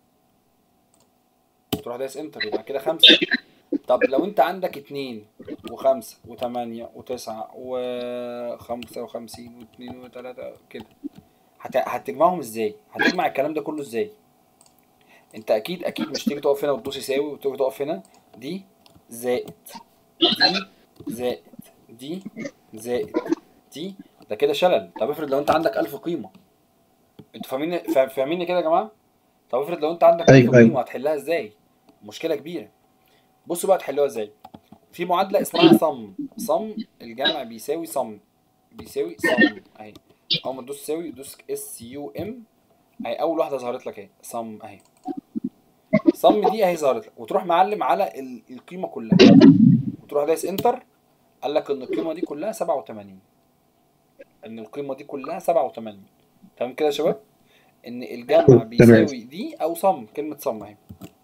تروح دايس انتر يبقى كده خمسة طب لو انت عندك اتنين وخمسة وتمانية وتسعة وخمسة وخمسين واتنين وتلاتة كده هت... هتجمعهم ازاي؟ هتجمع الكلام ده كله ازاي؟ انت اكيد اكيد مش تيجي تقف هنا وتدوس يساوي وتيجي تقف هنا دي زائد دي زائد دي زائد دي ده كده شلل طب افرض لو انت عندك ألف قيمة انتوا فاهمين فا- فاهميني كده يا جماعة؟ طب افرض لو انت عندك أيوة، ألف أيوة. قيمة هتحلها ازاي؟ مشكلة كبيرة بصوا بقى تحلوها ازاي في معادلة اسمها صم صم الجمع بيساوي صم بيساوي صم اهي اول ما تدوس تساوي دوس اس يو ام اهي اول واحدة ظهرت لك اهي صم اهي صم دي اهي ظهرت لك وتروح معلم على ال- القيمة كلها وتروح دايس انتر قال لك ان القيمة دي كلها 87 ان القيمة دي كلها 87 تمام كده يا شباب ان الجمع بيساوي دي او صم كلمة صم اهي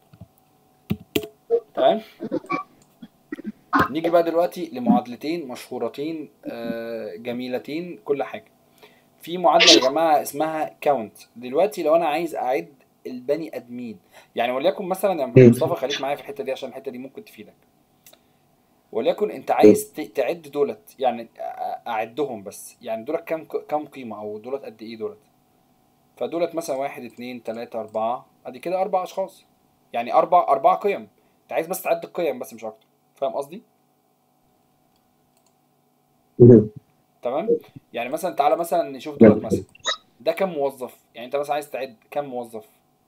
تمام نيجي بقى دلوقتي لمعادلتين مشهورتين آه، جميلتين كل حاجة في معادلة يا جماعة اسمها كاونت دلوقتي لو أنا عايز أعد البني آدمين يعني وليكن مثلا يا مم. مصطفى خليك معايا في الحتة دي عشان الحتة دي ممكن تفيدك وليكن أنت عايز ت- تعد دولت يعني أ- أعدهم بس يعني دولت كام كام قيمة أو دولت قد إيه دولت فدولت مثلا واحد اتنين تلاتة أربعة أدي كده أربع أشخاص يعني أربع أربع قيم أنت عايز بس تعد القيم بس مش أكتر فاهم قصدي؟ تمام يعني مثلا تعالى مثلا نشوف دولت مثلا ده كام موظف يعني انت مثلا عايز تعد كام موظف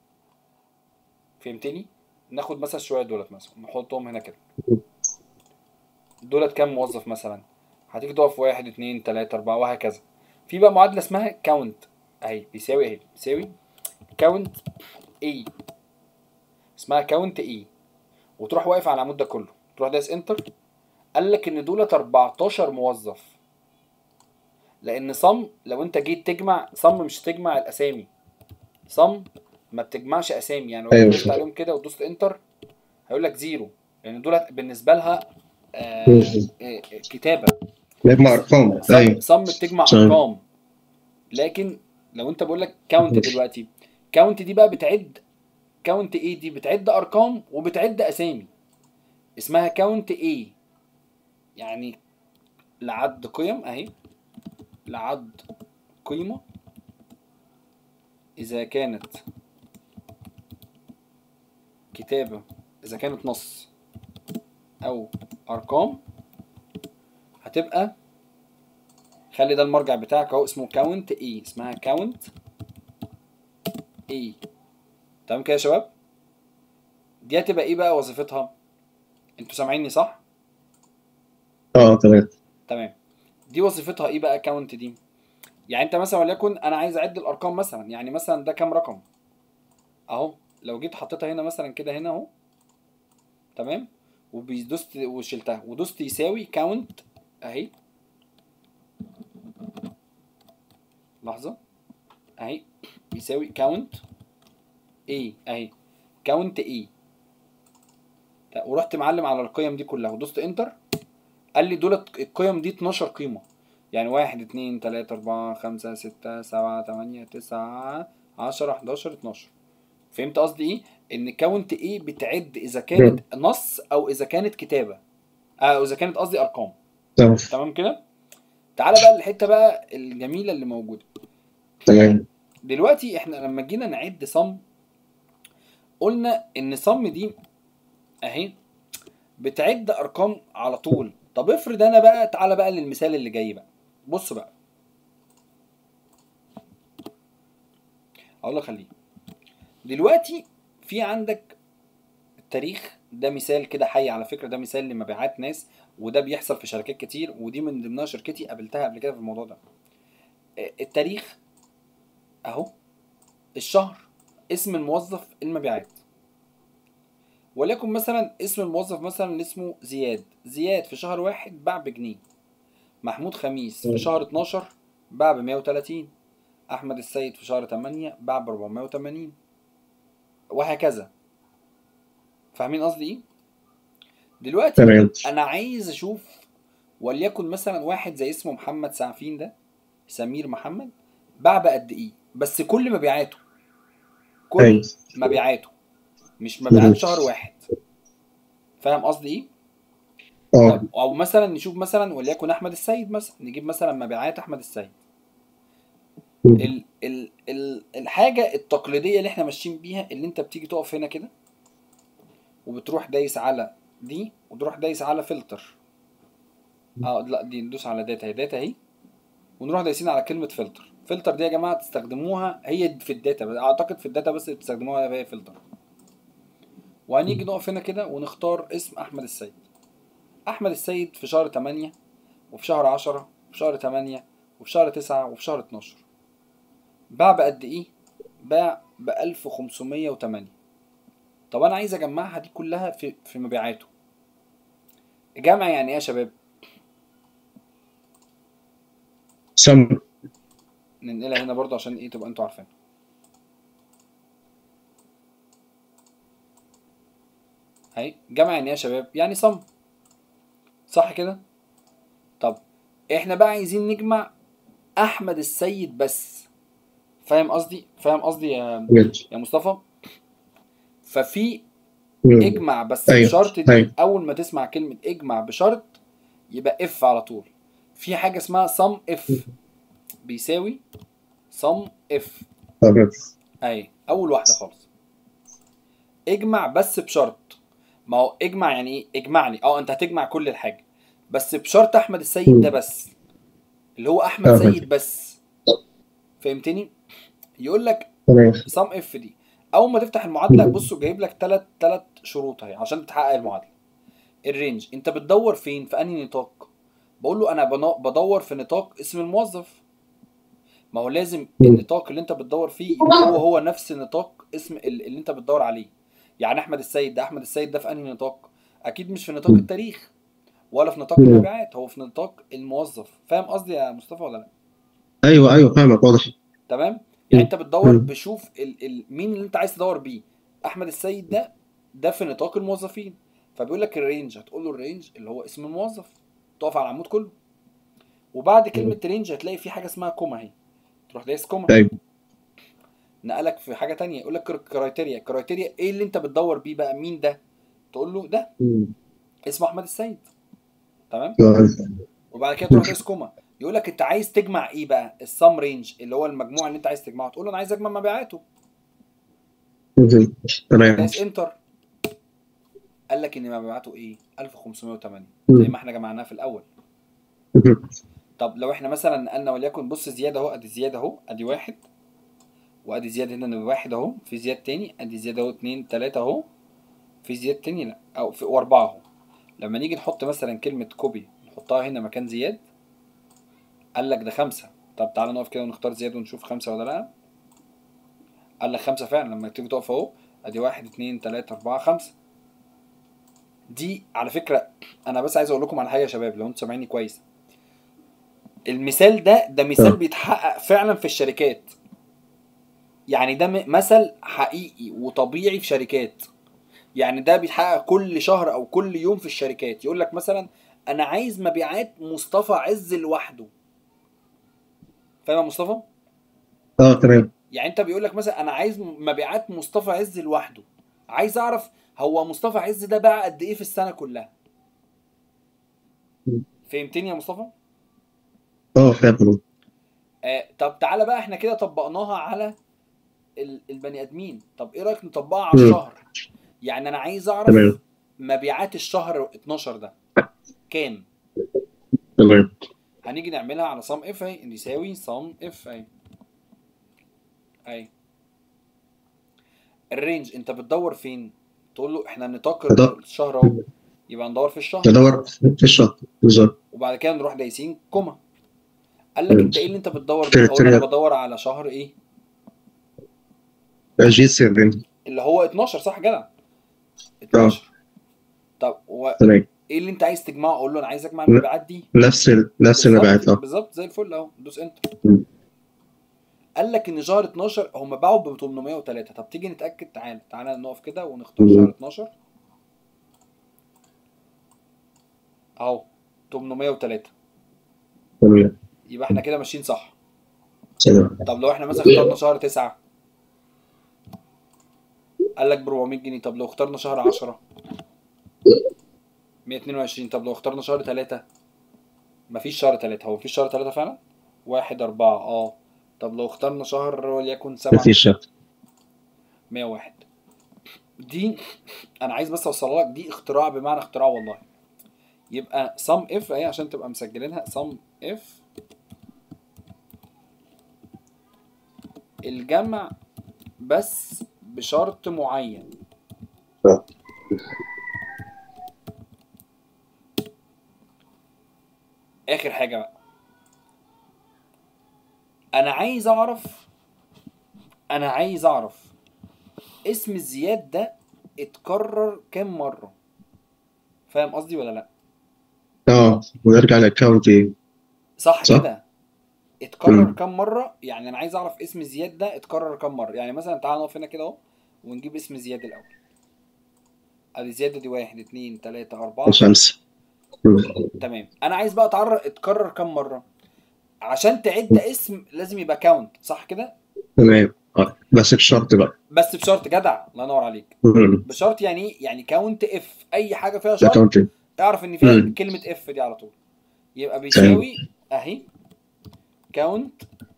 فهمتني ناخد مثلا شويه دولت مثلا نحطهم هنا كده دولت كام موظف مثلا هتيجي تقف واحد اتنين تلاتة أربعة وهكذا في بقى معادلة اسمها كاونت أهي بيساوي أهي بيساوي كاونت اي اسمها كاونت اي وتروح واقف على العمود ده كله تروح دايس انتر قال لك ان دولت 14 موظف لان صم لو انت جيت تجمع صم مش تجمع الاسامي صم ما بتجمعش اسامي يعني لو أيوة. دوست عليهم كده ودوست انتر هيقول لك زيرو لان دولت بالنسبه لها آه مم. آه كتابه بيجمع ارقام صم, ايوه صم بتجمع صحيح. ارقام لكن لو انت بقول لك كاونت دلوقتي كاونت دي بقى بتعد كاونت ايه دي بتعد ارقام وبتعد اسامي اسمها كاونت ايه يعني لعد قيم اهي لعد قيمة إذا كانت كتابة إذا كانت نص أو أرقام هتبقى خلي ده المرجع بتاعك أهو اسمه كاونت إي اسمها كاونت إي تمام كده يا شباب دي هتبقى إيه بقى وظيفتها أنتوا سامعيني صح؟ اه تمام تمام دي وظيفتها ايه بقى كاونت دي يعني انت مثلا وليكن انا عايز اعد الارقام مثلا يعني مثلا ده كام رقم اهو لو جيت حطيتها هنا مثلا كده هنا اهو تمام وبيدوست وشلتها ودوست يساوي كاونت اهي لحظه اهي يساوي كاونت ايه اهي كاونت ايه ورحت معلم على القيم دي كلها ودوست انتر قال لي دولت القيم دي 12 قيمة يعني واحد اتنين تلاتة أربعة خمسة ستة سبعة تمانية تسعة عشرة حداشر اتناشر فهمت قصدي ايه؟ إن كاونت ايه بتعد إذا كانت نص أو إذا كانت كتابة أو إذا كانت قصدي أرقام تمام تمام كده؟ تعالى بقى الحتة بقى الجميلة اللي موجودة تمام دلوقتي احنا لما جينا نعد صم قلنا ان صم دي اهي بتعد ارقام على طول طب افرض انا بقى تعالى بقى للمثال اللي جاي بقى بص بقى اقول لك خليه دلوقتي في عندك التاريخ ده مثال كده حي على فكره ده مثال لمبيعات ناس وده بيحصل في شركات كتير ودي من ضمنها شركتي قابلتها قبل كده في الموضوع ده آه، التاريخ اهو الشهر اسم الموظف المبيعات وليكن مثلا اسم الموظف مثلا اللي اسمه زياد زياد في شهر واحد باع بجنيه محمود خميس في مم. شهر 12 باع ب 130 احمد السيد في شهر 8 باع ب 480 وهكذا فاهمين قصدي ايه دلوقتي تمام انا عايز اشوف وليكن مثلا واحد زي اسمه محمد سعفين ده سمير محمد باع بقد ايه بس كل مبيعاته كل أيوة. مبيعاته مش مبيعات مم. شهر واحد فاهم قصدي ايه اه طب او مثلا نشوف مثلا وليكن احمد السيد مثلا نجيب مثلا مبيعات احمد السيد مم. ال ال ال الحاجه التقليديه اللي احنا ماشيين بيها اللي انت بتيجي تقف هنا كده وبتروح دايس على دي وتروح دايس على فلتر اه لا دي ندوس على داتا هي داتا اهي ونروح دايسين على كلمه فلتر فلتر دي يا جماعه تستخدموها هي في الداتا بس- اعتقد في الداتا بس اللي بتستخدموها هي فلتر وهنيجي نقف هنا كده ونختار اسم احمد السيد احمد السيد في شهر 8 وفي شهر 10 وفي شهر 8 وفي شهر 9 وفي شهر 12 باع بقد ايه باع ب 1508 طب انا عايز اجمعها دي كلها في في مبيعاته جمع يعني ايه يا شباب سم ننقلها هنا برضو عشان ايه تبقى انتوا عارفين اهي جمع يعني ايه يا شباب يعني صم صح كده طب احنا بقى عايزين نجمع احمد السيد بس فاهم قصدي فاهم قصدي يا يا مصطفى ففي مم. اجمع بس أيوة، بشرط دي أيوة. اول ما تسمع كلمه اجمع بشرط يبقى اف على طول في حاجه اسمها sum اف بيساوي sum اف تمام اي اول واحده خالص اجمع بس بشرط ما هو اجمع يعني ايه اجمعني اه انت هتجمع كل الحاجه بس بشرط احمد السيد ده بس اللي هو احمد تمام. سيد بس فهمتني يقول لك تمام سام اف دي اول ما تفتح المعادله بصوا جايب لك ثلاث ثلاث شروط اهي عشان تحقق المعادله الرينج انت بتدور فين في انهي نطاق بقول له انا بنا- بدور في نطاق اسم الموظف ما هو لازم النطاق اللي انت بتدور فيه يبقى هو هو نفس نطاق اسم ال- اللي انت بتدور عليه يعني احمد السيد ده احمد السيد ده في انهي نطاق اكيد مش في نطاق مم. التاريخ ولا في نطاق مم. المبيعات هو في نطاق الموظف فاهم قصدي يا مصطفى ولا لا ايوه ايوه فاهمك واضح تمام يعني انت بتدور مم. بشوف ال ال مين اللي انت عايز تدور بيه احمد السيد ده ده في نطاق الموظفين فبيقول لك الرينج هتقول له الرينج اللي هو اسم الموظف تقف على العمود كله وبعد كلمه رينج هتلاقي في حاجه اسمها كوما اهي تروح دايس كوما ايوه نقلك في حاجه تانية يقول لك كرايتيريا كرايتيريا ايه اللي انت بتدور بيه بقى مين ده تقول له ده مم. اسمه احمد السيد تمام تمام. وبعد كده تروح دايس كوما يقول لك انت عايز تجمع ايه بقى السم رينج اللي هو المجموع اللي انت عايز تجمعه تقول له انا عايز اجمع مبيعاته مم. تمام دايس انتر قال لك ان مبيعاته ايه 1508 مم. زي ما احنا جمعناها في الاول مم. طب لو احنا مثلا نقلنا وليكن بص زياده اهو ادي زياده اهو ادي واحد وادي زياده هنا واحد اهو في زياد تاني ادي زياده اهو اتنين تلاته اهو في زياد تاني لا او في واربعه اهو لما نيجي نحط مثلا كلمه كوبي نحطها هنا مكان زياد قال لك ده خمسه طب تعالى نقف كده ونختار زياد ونشوف خمسه ولا لا قال لك خمسه فعلا لما تيجي تقف اهو ادي واحد اتنين تلاته اربعه خمسه دي على فكره انا بس عايز اقول لكم على حاجه يا شباب لو انتوا سامعيني كويس المثال ده ده مثال آه. بيتحقق فعلا في الشركات يعني ده م- مثل حقيقي وطبيعي في شركات يعني ده بيتحقق كل شهر او كل يوم في الشركات يقول لك مثلا انا عايز مبيعات مصطفى عز لوحده فاهم يا مصطفى اه تمام يعني انت بيقول لك مثلا انا عايز مبيعات مصطفى عز لوحده عايز اعرف هو مصطفى عز ده باع قد ايه في السنه كلها مم. فهمتني يا مصطفى اه فاهم آه طب تعالى بقى احنا كده طبقناها على ال- البني ادمين طب ايه رايك نطبقها على مم. الشهر يعني انا عايز اعرف تمام مبيعات الشهر 12 ده كام تمام هنيجي نعملها على صم اف اهي اللي يساوي صم اف اهي اهي الرينج انت بتدور فين تقول له احنا نطاق بدور. الشهر اهو يبقى ندور في الشهر تدور في الشهر بالظبط وبعد كده نروح دايسين كوما قال لك انت ايه اللي انت بتدور ده هو انا تريتوريال. بدور على شهر ايه جي 7 اللي هو 12 صح جدع 12 طب وايه تمام اللي انت عايز تجمعه اقول له انا عايز اجمع لا. المبيعات دي نفس ال... نفس المبيعات بالظبط اه بالظبط زي الفل اهو دوس انتر مم. قال لك ان شهر 12 هم باعوا ب 803 طب تيجي نتاكد تعالى تعالى نقف كده ونختار مم. شهر 12 اهو 803 تمام يبقى احنا كده ماشيين صح تمام طب لو احنا مثلا اخترنا شهر 9 قال لك ب 400 جنيه طب لو اخترنا شهر 10 122 طب لو اخترنا شهر 3 مفيش شهر 3 هو مفيش شهر 3 فعلا 1 4 اه طب لو اخترنا شهر وليكن 7 مفيش شك 101 دي انا عايز بس اوصل لك دي اختراع بمعنى اختراع والله يبقى sum if اهي عشان تبقى مسجلينها sum if الجمع بس بشرط معين آه. اخر حاجه بقى انا عايز اعرف انا عايز اعرف اسم الزياد ده اتكرر كام مره فاهم قصدي ولا لا اه ونرجع للاكونت ايه صح صح. كده اتكرر مم. كام مره يعني انا عايز اعرف اسم زياد ده اتكرر كام مره يعني مثلا تعال نقف هنا كده اهو ونجيب اسم زياد الاول ادي زياد دي واحد اتنين تلاته اربعه خمسة مم. تمام انا عايز بقى اتعرف اتكرر كام مره عشان تعد اسم لازم يبقى كاونت صح كده تمام اه بس بشرط بقى بس بشرط جدع الله ينور عليك مم. بشرط يعني ايه يعني كاونت اف اي حاجه فيها شرط الاكونت ايه اعرف ان فيها مم. كلمه اف دي على طول يبقى بيساوي اهي كاونت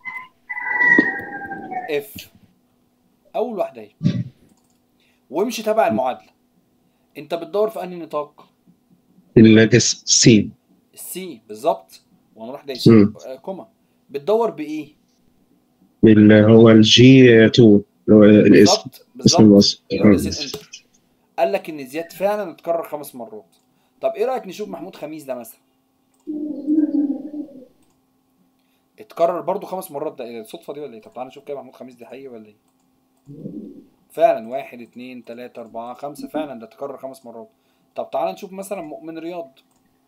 اف اول واحده اهي وامشي تبع المعادله انت بتدور في انهي نطاق الاسم سي السي بالظبط ونروح دايسين مم. آه، كوما بتدور بايه اللي هو الجي 2 اللي هو الاسم بالظبط اسم بالظبط الوصف يبقى دايسين انتر قال لك ان زياد فعلا اتكرر خمس مرات طب ايه رايك نشوف محمود خميس ده مثلا اتكرر برضو خمس مرات ده ايه الصدفه دي ولا ايه طب تعالى نشوف كده محمود خميس دي حقيقي ولا ايه فعلا واحد اتنين تلاتة أربعة خمسة فعلا ده اتكرر خمس مرات طب تعالى نشوف مثلا مؤمن رياض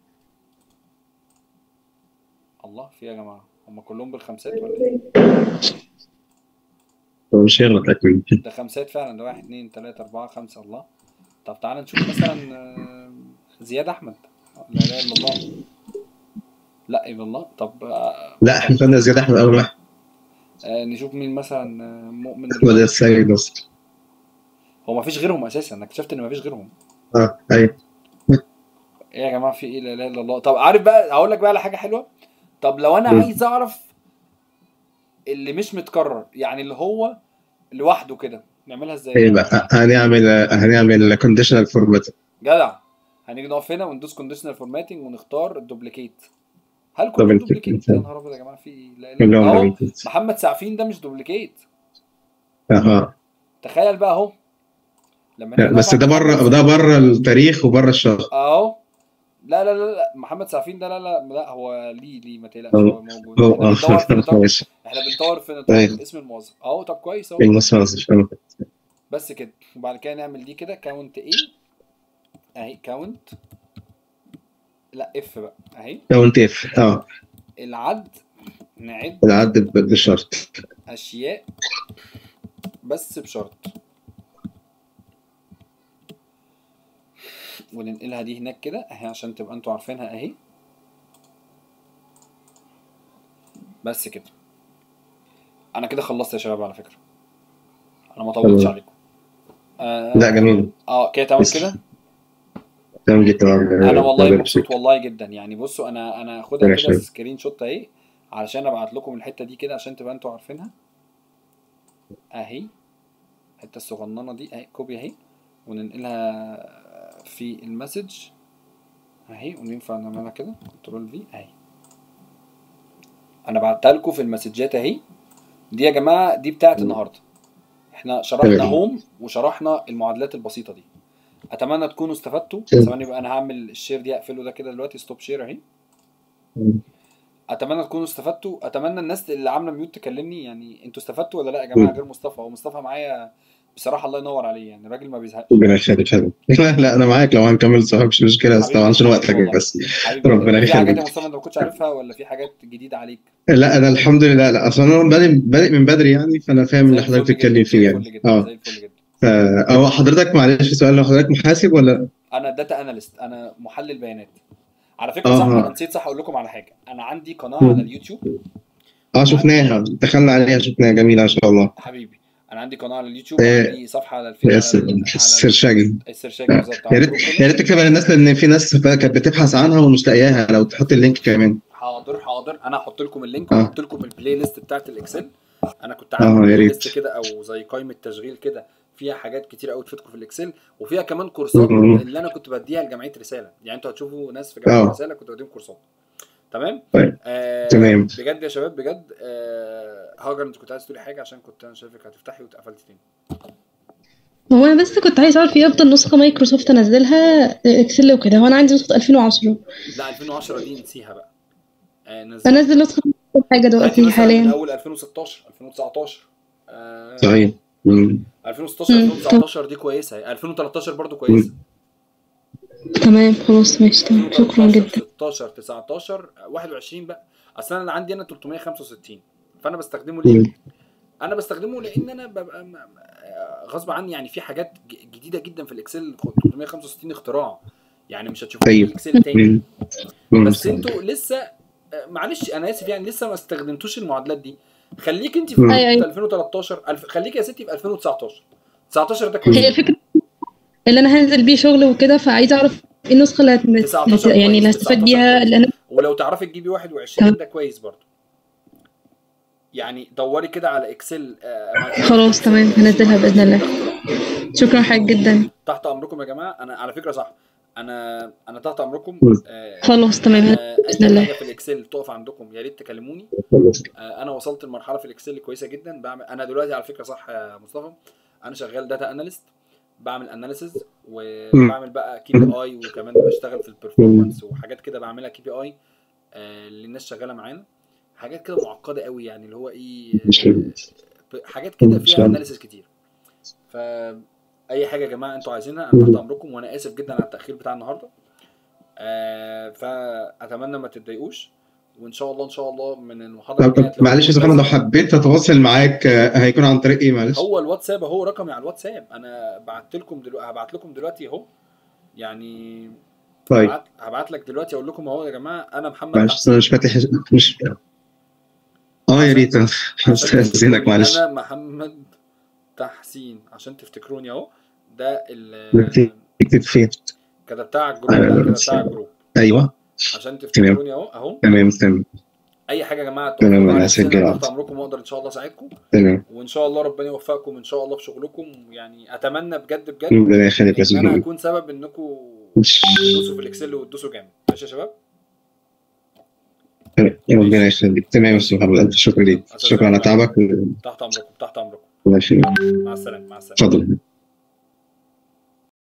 الله في إيه يا جماعة هم كلهم بالخمسات ولا ايه هو مش هيغلط اكيد ده خمسات فعلا ده واحد اتنين تلاتة أربعة خمسة الله طب تعالى نشوف مثلا آه، زياد أحمد لا إله إلا الله لا إلا الله طب آه، لا احنا خدنا زياد احمد اول واحد آه، نشوف مين مثلا آه، مؤمن احمد رياض السيد نصر هو ما فيش غيرهم أساسا أنا اكتشفت إن ما فيش غيرهم اه ايوه ايه يا جماعه في ايه لا اله الا الله طب عارف بقى هقول لك بقى على حاجه حلوه طب لو انا مم. عايز اعرف اللي مش متكرر يعني اللي هو لوحده كده نعملها ازاي ايه بقى هنعمل هنعمل كونديشنال فورمات جدع هنيجي نقف هنا وندوس كونديشنال فورماتنج ونختار الدوبليكيت هل كله Duplicate. دوبليكيت يا نهار ابيض يا جماعه في ايه لا اله الا الله اهو اللي محمد سعفين ده مش دوبليكيت اه تخيل بقى اهو لما لا، نيجي بس نقف ده على بره محمد ده بره التاريخ وبره الشهر اهو لا لا لا لا محمد سعفين ده لا لا لا هو ليه ليه ما تقلقش هو- هو موجود هو احنا بندور في نطاق ماشي احنا بندور في نطاق أيوة. اسم الموظف اهو طب كويس اهو المصر بس كده وبعد كده نعمل دي كده كاونت ايه اهي كاونت لا اف بقى اهي كاونت اف اه العد نعد العد ب- بالشرط اشياء بس بشرط وننقلها دي هناك كده اهي عشان تبقى انتوا عارفينها اهي بس كده انا كده خلصت يا شباب على فكرة انا ما طولتش تمام. عليكم آه لا جميل اه كده تمام بس- كده تمام جدا انا والله تمام. مبسوط والله جدا يعني بصوا انا انا هاخدها ربنا كده يخليك. سكرين شوت اهي علشان ابعت لكم الحته دي كده عشان تبقى انتوا عارفينها اهي الحته الصغننه دي اهي كوبي اهي وننقلها في المسج اهي وننفع نعملها كده كنترول في اهي انا بعتها لكم في المسجات اهي دي يا جماعه دي بتاعت النهارده احنا شرحنا تمام. هوم وشرحنا المعادلات البسيطه دي اتمنى تكونوا استفدتوا تمام. ثواني بقى انا هعمل الشير دي اقفله ده كده دلوقتي ستوب شير اهي اتمنى تكونوا استفدتوا اتمنى الناس اللي عامله ميوت تكلمني يعني انتوا استفدتوا ولا لا يا جماعه مم. غير مصطفى هو مصطفى معايا بصراحه الله ينور عليه يعني راجل ما بيزهقش ربنا يخليك حلو لا لا انا معاك لو هنكمل صح مش مشكله بس حبيبي، طبعا عشان وقتك والله. بس حبيبي ربنا في حاجات يا يخليك. مصطفى انت ما كنتش عارفها ولا في حاجات جديده عليك لا انا الحمد لله لا اصلا انا بادئ بادئ من بدري يعني فانا فاهم زي اللي حضرتك الفل بتتكلم جدا، فيه زي يعني الفل جدا اه زي الفل جدا فا هو حضرتك معلش سؤال لو حضرتك محاسب ولا انا داتا اناليست انا محلل بيانات على فكره أها. صح انا نسيت صح اقول لكم على حاجه انا عندي قناه مم. على اليوتيوب اه شفناها دخلنا عليها شفناها جميله ان شاء الله حبيبي انا عندي قناه على اليوتيوب إيه. وعندي صفحه على الفيس يس على السرشاجي السيرشاجي بالظبط يا ريت يا ريت تكتبها للناس لان في ناس كانت بتبحث عنها ومش لاقياها لو تحط اللينك كمان حاضر حاضر انا هحط لكم اللينك آه. وهحط لكم البلاي ليست بتاعت الاكسل انا كنت آه، عامل يا بلاي ريت. ليست كده او زي قائمه تشغيل كده فيها حاجات كتير قوي تفيدكم في الاكسل وفيها كمان كورسات مم. اللي انا كنت بديها لجمعيه رساله يعني انتوا هتشوفوا ناس في جمعيه آه. رساله كنت بديهم كورسات تمام طيب. آه تمام. بجد يا شباب بجد آه هاجر انت كنت عايز تقولي حاجه عشان كنت انا شايفك هتفتحي واتقفلتي تاني هو انا بس كنت عايز اعرف ايه افضل نسخه مايكروسوفت انزلها اكسل وكده هو انا عندي نسخه 2010 لا 2010 دي نسيها بقى آه نزل بنزل نسخه حاجه هاتي دلوقتي مثلا من حاليا اول 2016 2019 آه صحيح مم. 2016 مم. 2019 دي كويسه 2013 برضو كويسه تمام خلاص ماشي تمام شكرا 2013 جدا 16 19 21 بقى اصل انا عندي انا 365 فانا بستخدمه ليه؟ مم. انا بستخدمه لان انا ببقى م- م- غصب عني يعني في حاجات ج- جديده جدا في الاكسل 365 اختراع يعني مش هتشوفوها في أيوة. الاكسل تاني مم. مم. بس انتوا لسه آه، معلش انا اسف يعني لسه ما استخدمتوش المعادلات دي خليك انت في مم. أيوة، أيوة. 2013 الف... خليك يا ستي في 2019 19 ده هي كويس الفكره اللي انا هنزل بيه شغل وكده فعايزه اعرف ايه النسخه اللي هت... 19 يعني اللي كويس، هستفاد 19 بيها كويس. اللي انا ولو تعرفي تجيبي 21 ده كويس برضو يعني دوري كده على اكسل آه، خلاص تمام هنزلها باذن الله شكرا حضرتك جدا تحت امركم يا جماعه انا على فكره صح انا انا تحت امركم مم. آه، خلاص تمام آه، بإذن اي الله. حاجه في الاكسل تقف عندكم يا ريت تكلموني آه، انا وصلت لمرحله في الاكسل كويسه جدا بعمل انا دلوقتي على فكره صح يا مصطفى انا شغال داتا اناليست بعمل اناليسز وبعمل بقى كي بي اي وكمان بشتغل في البرفورمانس وحاجات كده بعملها كي بي اي للناس شغاله معانا حاجات كده معقده قوي يعني اللي هو ايه مش آه، فاهم. ب- حاجات كده مش فيها فاهم. اناليسز كتير ف اي حاجه يا جماعه انتوا عايزينها انا تحت امركم وانا اسف جدا على التاخير بتاع النهارده آه فاتمنى ما تتضايقوش وان شاء الله ان شاء الله من المحاضره طب الجايه معلش يا زلمه لو حبيت اتواصل معاك آه، هيكون عن طريق ايه معلش؟ هو الواتساب اهو رقمي على الواتساب انا بعت لكم دلوقتي هبعت لكم دلوقتي اهو يعني طيب هبعت, هبعت لك دلوقتي اقول لكم اهو يا جماعه انا محمد معلش تحسين. انا مش فاتح مش اه يا ريت عشان استاذنك تفتكروني، معلش انا محمد تحسين عشان تفتكروني اهو ده ال اكتب فين؟ كده بتاع الجروب ده كده بتاع الجروب ايوه عشان تفتكروني اهو اهو تمام تمام اي حاجه يا جماعه تمام، تقولوا أنا على آسف نفسنا جدا. تحت امركم واقدر ان شاء الله اساعدكم تمام وان شاء الله ربنا يوفقكم ان شاء الله في شغلكم يعني اتمنى بجد بجد ربنا يخليك يا ان انا استاذ اكون سبب انكم تدوسوا في الاكسل وتدوسوا جامد ماشي يا شباب ربنا يخليك تمام يا استاذ محمد الف شكر ليك شكرا على تعبك تحت امركم تحت امركم الله يخليك مع السلامه مع السلامه اتفضل